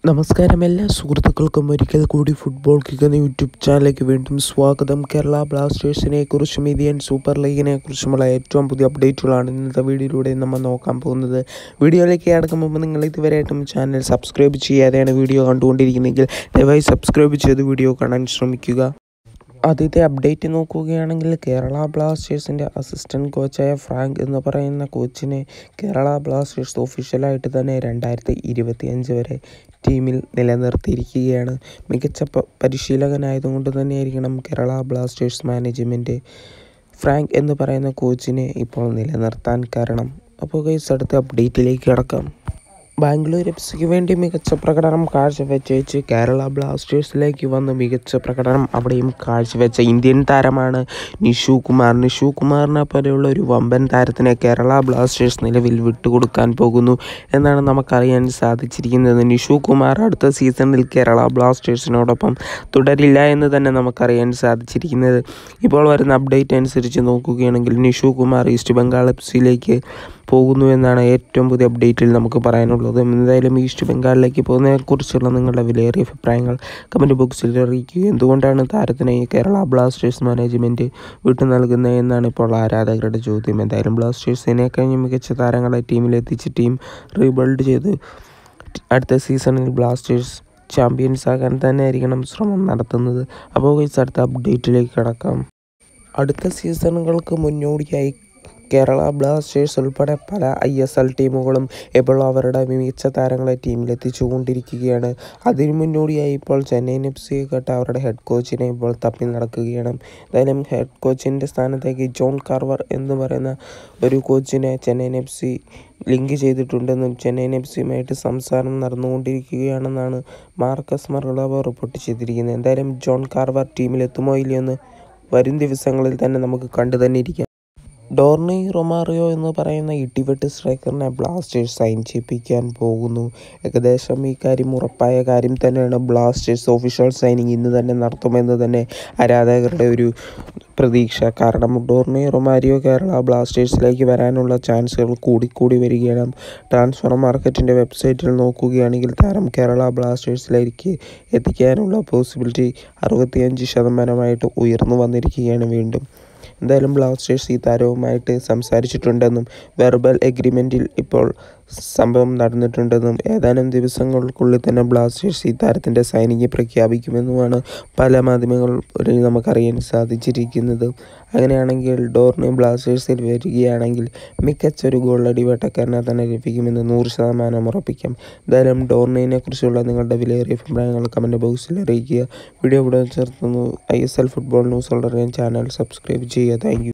നമസ്കാരം എല്ലാ സുഹൃത്തുക്കൾക്കും ഒരിക്കൽ കൂടി ഫുട്ബോൾ കിക്ക് എന്ന യൂട്യൂബ് ചാനലിലേക്ക് വീണ്ടും സ്വാഗതം കേരള ബ്ലാസ്റ്റേഴ്സിനെ കുറിച്ചും ഇന്ത്യൻ സൂപ്പർ ലീഗിനെ കുറിച്ചുമുള്ള ഏറ്റവും പുതിയ അപ്ഡേറ്റുകളാണ് ഇന്നത്തെ വീഡിയോയിലൂടെ നമ്മൾ നോക്കാൻ പോകുന്നത് വീഡിയോയിലേക്ക് കടക്കും മുമ്പ് നിങ്ങൾ ഇതുവരെയായിട്ടും ചാനൽ സബ്സ്ക്രൈബ് ചെയ്യാതെയാണ് വീഡിയോ കണ്ടുകൊണ്ടിരിക്കുന്നതെങ്കിൽ ദയവായി സബ്സ്ക്രൈബ് ചെയ്ത് വീഡിയോ കാണാൻ ശ്രമിക്കുക ആദ്യത്തെ അപ്ഡേറ്റ് നോക്കുകയാണെങ്കിൽ കേരള ബ്ലാസ്റ്റേഴ്സിൻ്റെ അസിസ്റ്റൻറ്റ് കോച്ചായ ഫ്രാങ്ക് എന്ന് പറയുന്ന കോച്ചിനെ കേരള ബ്ലാസ്റ്റേഴ്സ് ഒഫീഷ്യലായിട്ട് തന്നെ രണ്ടായിരത്തി ഇരുപത്തിയഞ്ച് വരെ ടീമിൽ നിലനിർത്തിയിരിക്കുകയാണ് മികച്ച പ പരിശീലകനായതുകൊണ്ട് തന്നെയായിരിക്കണം കേരള ബ്ലാസ്റ്റേഴ്സ് മാനേജ്മെൻറ്റ് ഫ്രാങ്ക് എന്ന് പറയുന്ന കോച്ചിനെ ഇപ്പോൾ നിലനിർത്താൻ കാരണം അപ്പോൾ ഗൈസ് അടുത്ത അപ്ഡേറ്റിലേക്ക് കിടക്കാം ബാംഗ്ലൂർ എഫ് സിക്ക് വേണ്ടി മികച്ച പ്രകടനം കാഴ്ചവെച്ചേച്ച് കേരള ബ്ലാസ്റ്റേഴ്സിലേക്ക് വന്ന് മികച്ച പ്രകടനം അവിടെയും കാഴ്ചവെച്ച ഇന്ത്യൻ താരമാണ് നിഷു കുമാർ നിഷു കുമാറിനെ പോലെയുള്ള ഒരു വമ്പൻ താരത്തിനെ കേരള ബ്ലാസ്റ്റേഴ്സ് നിലവിൽ വിട്ടുകൊടുക്കാൻ പോകുന്നു എന്നാണ് നമുക്കറിയാൻ സാധിച്ചിരിക്കുന്നത് നിഷു കുമാർ അടുത്ത സീസണിൽ കേരള ബ്ലാസ്റ്റേഴ്സിനോടൊപ്പം തുടരില്ല എന്ന് തന്നെ നമുക്കറിയാൻ സാധിച്ചിരിക്കുന്നത് ഇപ്പോൾ വരുന്ന അപ്ഡേറ്റ് അനുസരിച്ച് നോക്കുകയാണെങ്കിൽ നിഷു കുമാർ ഈസ്റ്റ് ബംഗാൾ എഫ് സിയിലേക്ക് പോകുന്നു എന്നാണ് ഏറ്റവും പുതിയ അപ്ഡേറ്റിൽ നമുക്ക് പറയാനുള്ളത് എന്തായാലും ഈസ്റ്റ് ബംഗാളിലേക്ക് പോകുന്നതിനെക്കുറിച്ചുള്ള നിങ്ങളുടെ വിലയേറിയ അഭിപ്രായങ്ങൾ കമൻറ്റ് ബോക്സിൽ അറിയിക്കുക എന്തുകൊണ്ടാണ് താരത്തിനെ ഈ കേരള ബ്ലാസ്റ്റേഴ്സ് മാനേജ്മെൻറ്റ് വിട്ടു നൽകുന്നത് എന്നാണ് ഇപ്പോൾ ആരാധകരുടെ ചോദ്യം എന്തായാലും ബ്ലാസ്റ്റേഴ്സിനെ കഴിഞ്ഞ് മികച്ച താരങ്ങളെ ടീമിലെത്തിച്ച് ടീം റീബിൽഡ് ചെയ്ത് അടുത്ത സീസണിൽ ബ്ലാസ്റ്റേഴ്സ് ചാമ്പ്യൻസ് ആകാൻ തന്നെ ആയിരിക്കണം ശ്രമം നടത്തുന്നത് അപ്പോൾ ഗൈസ് അടുത്ത അപ്ഡേറ്റിലേക്ക് കിടക്കാം അടുത്ത സീസണുകൾക്ക് മുന്നോടിയായി കേരള ബ്ലാസ്റ്റേഴ്സ് ഉൾപ്പെടെ പല ഐ എസ് എൽ ടീമുകളും ഇപ്പോൾ അവരുടെ മികച്ച താരങ്ങളെ ടീമിലെത്തിച്ചുകൊണ്ടിരിക്കുകയാണ് അതിനു മുന്നോടിയായി ഇപ്പോൾ ചെന്നൈയിൻ എഫ് സി കേട്ട അവരുടെ ഹെഡ് കോച്ചിനെ ഇപ്പോൾ തപ്പി നടക്കുകയാണ് എന്തായാലും ഹെഡ് കോച്ചിൻ്റെ സ്ഥാനത്തേക്ക് ജോൺ കാർവർ എന്ന് പറയുന്ന ഒരു കോച്ചിനെ ചെന്നൈയിൻ എഫ് സി ലിങ്ക് ചെയ്തിട്ടുണ്ടെന്നും ചെന്നൈയിൻ എഫ് സിയുമായിട്ട് സംസാരം നടന്നുകൊണ്ടിരിക്കുകയാണെന്നാണ് മാർക്കസ് മറുളവ റിപ്പോർട്ട് ചെയ്തിരിക്കുന്നത് എന്തായാലും ജോൺ കാർവർ ടീമിലെത്തുമോ ഇല്ലയോ എന്ന് വരും ദിവസങ്ങളിൽ തന്നെ നമുക്ക് കണ്ടു തന്നെ ഇരിക്കാം ഡോർണി റൊമാറിയോ എന്ന് പറയുന്ന ഇടിവെട്ട് സ്ട്രൈക്കറിനെ ബ്ലാസ്റ്റേഴ്സ് സൈൻ ചെയ്യിപ്പിക്കാൻ പോകുന്നു ഏകദേശം ഈ കാര്യം ഉറപ്പായ കാര്യം തന്നെയാണ് ബ്ലാസ്റ്റേഴ്സ് ഒഫീഷ്യൽ സൈനിങ് ഇന്ന് തന്നെ നടത്തുമെന്ന് തന്നെ ആരാധകരുടെ ഒരു പ്രതീക്ഷ കാരണം ഡോർണി റൊമാരിയോ കേരള ബ്ലാസ്റ്റേഴ്സിലേക്ക് വരാനുള്ള ചാൻസുകൾ കൂടിക്കൂടി വരികയാണ് ട്രാൻസ്ഫർ മാർക്കറ്റിൻ്റെ വെബ്സൈറ്റിൽ നോക്കുകയാണെങ്കിൽ താരം കേരള ബ്ലാസ്റ്റേഴ്സിലേക്ക് എത്തിക്കാനുള്ള പോസിബിലിറ്റി അറുപത്തിയഞ്ച് ശതമാനമായിട്ട് ഉയർന്നു വന്നിരിക്കുകയാണ് വീണ്ടും എന്തായാലും ബ്ലാസ്റ്റേഴ്സ് ഈ താരവുമായിട്ട് സംസാരിച്ചിട്ടുണ്ടെന്നും വെർബൽ എഗ്രിമെൻറ്റിൽ ഇപ്പോൾ സംഭവം നടന്നിട്ടുണ്ടെന്നും ഏതാനും ദിവസങ്ങൾക്കുള്ളിൽ തന്നെ ബ്ലാസ്റ്റേഴ്സ് ഈ താരത്തിൻ്റെ സൈനിങ് പ്രഖ്യാപിക്കുമെന്നുമാണ് പല മാധ്യമങ്ങളിൽ നമുക്കറിയാൻ സാധിച്ചിരിക്കുന്നത് അങ്ങനെയാണെങ്കിൽ ഡോർണി ബ്ലാസ്റ്റേഴ്സിൽ വരികയാണെങ്കിൽ മികച്ച ഒരു ഗോളടി വേട്ടക്കാരനെ തന്നെ ലഭിക്കുമെന്ന് നൂറ് ശതമാനം ഉറപ്പിക്കാം എന്തായാലും ഡോർണിനെ കുറിച്ചുള്ള നിങ്ങളുടെ വിലയേറിയ അഭിപ്രായങ്ങൾ കമൻറ്റ് ബോക്സിൽ അറിയിക്കുക വീഡിയോ ഇവിടെ ചേർത്തുന്നു I S L football news അറിയാൻ ചാനൽ സബ്സ്ക്രൈബ് ചെയ്യുക താങ്ക്